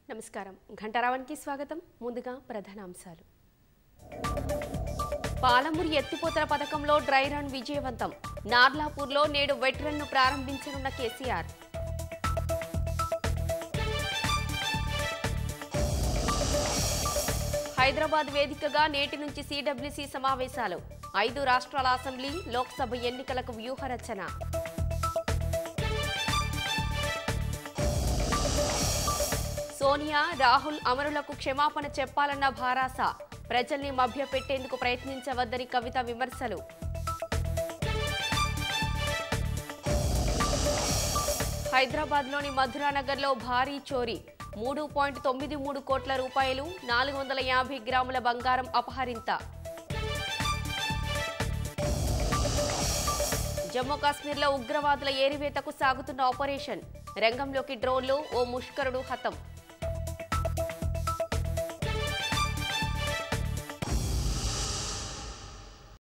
నమస్కారం ఘంటారావానికి స్వాగతం ముందుగా ప్రధానాంశాలు పాలమూరి ఎత్తిపోతల పథకంలో డ్రై రన్ విజయవంతం నార్లాపూర్లో నేడు వెట్ రన్ ను ప్రారంభించనున్న కేసీఆర్ హైదరాబాద్ వేదికగా నేటి నుంచి సిడబ్ల్యూసీ సమావేశాలు ఐదు రాష్ట్రాల అసెంబ్లీ లోక్సభ ఎన్నికలకు వ్యూహరచన సోనియా రాహుల్ అమరులకు క్షమాపణ చెప్పాలన్న భారాస ప్రజల్ని మభ్యపెట్టేందుకు ప్రయత్నించవద్దని కవిత విమర్శలు హైదరాబాద్లోని మధురానగర్లో భారీ చోరీ మూడు పాయింట్ తొమ్మిది మూడు కోట్ల రూపాయలు నాలుగు వందల యాభై గ్రాముల బంగారం అపహరింత జమ్మూ కాశ్మీర్లో ఉగ్రవాదుల ఏరివేతకు సాగుతున్న ఆపరేషన్ రంగంలోకి డ్రోన్లు ఓ ముష్కరుడు హతం